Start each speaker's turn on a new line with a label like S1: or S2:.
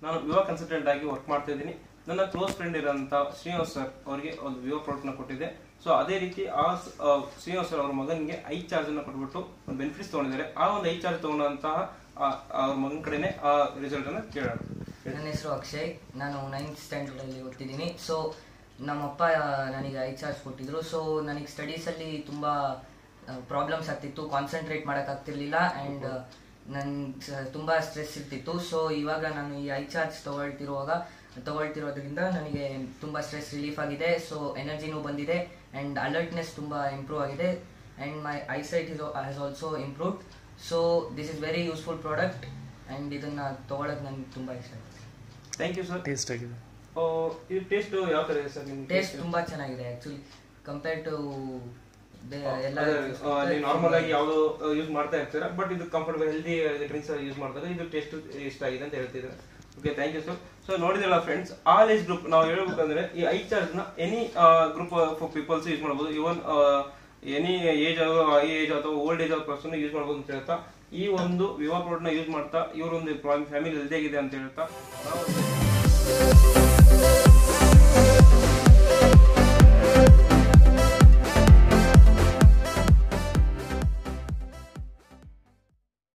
S1: ನಾನು Vivo consultant ಆಗಿ work ಮಾಡ್ತಾ ಇದ್ದೀನಿ ನನ್ನ ಕ್ಲೋಸ್ ಫ್ರೆಂಡ್ ಇರೋಂಥ ಶ್ರೀನಿವಾಸ್ ಸರ್ ಅವರಿಗೆ ಒಂದು ವಿವೋ ಪ್ರಾಡಕ್ಟ್ನ ಕೊಟ್ಟಿದ್ದೆ ಸೊ ಅದೇ ರೀತಿ ಆ ಸ- ಆ ಶ್ರೀನಿವಾಸ್ ಸರ್ ಅವ್ರ ಮಗನಿಗೆ ಐ ಚಾರ್ಜ್ ಅನ್ನ ಕೊಟ್ಬಿಟ್ಟು ಒಂದು ಬೆನಿಫಿಟ್ಸ್ ತಗೊಂಡಿದ್ದಾರೆ ಆ ಒಂದು ಐ ಚಾರ್ಜ್ ತಗೊಂಡಂತಹ ಆ- ಅವ್ರ ಮಗನ ಕಡೆನೆ ಆ ರಿಸಲ್ಟ್ ಅನ್ನ ಕೇಳೋಣ
S2: ನನ್ನ ಹೆಸರು ಅಕ್ಷಯ್ ನಾನು ನೈನ್ತ್ ಸ್ಟ್ಯಾಂಡರ್ಡಲ್ಲಿ ಓದ್ತಿದ್ದೀನಿ ಸೊ ನಮ್ಮಪ್ಪ ನನಗೆ ಐ ಚಾರ್ಜ್ ಕೊಟ್ಟಿದ್ರು ಸೊ ನನಗೆ ಸ್ಟಡೀಸಲ್ಲಿ ತುಂಬ ಪ್ರಾಬ್ಲಮ್ಸ್ ಆಗ್ತಿತ್ತು ಕಾನ್ಸಂಟ್ರೇಟ್ ಮಾಡೋಕ್ಕಾಗ್ತಿರ್ಲಿಲ್ಲ ಆ್ಯಂಡ್ ನನ್ಗೆ ತುಂಬ ಸ್ಟ್ರೆಸ್ ಇರ್ತಿತ್ತು ಸೊ ಇವಾಗ ನಾನು ಈ ಐ ಚಾರ್ಜ್ ತೊಗೊಳ್ತಿರುವಾಗ ತೊಗೊಳ್ತಿರೋದ್ರಿಂದ ನನಗೆ ತುಂಬ ಸ್ಟ್ರೆಸ್ ರಿಲೀಫ್ ಆಗಿದೆ ಸೊ ಎನರ್ಜಿನೂ ಬಂದಿದೆ ಆ್ಯಂಡ್ ಅಲರ್ಟ್ನೆಸ್ ತುಂಬ ಇಂಪ್ರೂವ್ ಆಗಿದೆ and my eyesight is has also improved so this is very useful product and ಇದನ್ನು ತೊಗೊಳಕ್ಕೆ ನನಗೆ ತುಂಬ ಇಷ್ಟ ಆಗಿದೆ
S1: ಥ್ಯಾಂಕ್ ಯು ಸರ್
S3: ಟೇಸ್ಟ್ ಆಗಿದೆ
S1: ಇದು ಟೇಸ್ಟ್ ಯಾವ ತರ ಇದೆ ಸರ್ ನಿಮ್ಗೆ
S2: ಟೇಸ್ಟ್ ತುಂಬಾ ಚೆನ್ನಾಗಿದೆ ಆಕ್ಚುಲಿ ಕಂಪೇರ್ ಟು ಎಲ್ಲ
S1: ನೀವು ನಾರ್ಮಲ್ ಆಗಿ ಯಾವ್ದು ಯೂಸ್ ಮಾಡ್ತಾ ಇರ್ತೀರಾ ಬಟ್ ಇದು ಕಂಫರ್ಟಬಲ್ ಹೆಲ್ದಿ ಡ್ರಿಂಕ್ಸ್ ಯೂಸ್ ಮಾಡಿದಾಗ ಇದು ಟೇಸ್ಟ್ ಇಷ್ಟ ಆಗಿದೆ ಅಂತ ಹೇಳ್ತಿದ್ರೆ okay thank you sir so ನೋಡಿದ್ರಲ್ಲ ಫ್ರೆಂಡ್ಸ್ ಆಲ್ ಏಜ್ ಗ್ರೂಪ್ ನಾವು ಹೇಳ್ಬೇಕಂದ್ರೆ ಈ ಐ ಚಾರ್ಜ್ ನ any group of peoples use ಮಾಡಬಹುದು even any age I age ಅಥವಾ ಓಲ್ಡ್ ಏಜ್ ಪರ್ಸನ್ ಯೂಸ್ ಮಾಡಬಹುದು ಅಂತ ಹೇಳ್ತಾ ಈ ಒಂದು ವಿವಾ ಪ್ರಾಡಕ್ಟ್ ನ ಯೂಸ್ ಮಾಡ್ತಾ ಇವ್ರ ಒಂದು ಫ್ಯಾಮಿಲಿ ಹೆಲ್ದಿ ಆಗಿದೆ ಅಂತ ಹೇಳ್ತಾ ನಾವು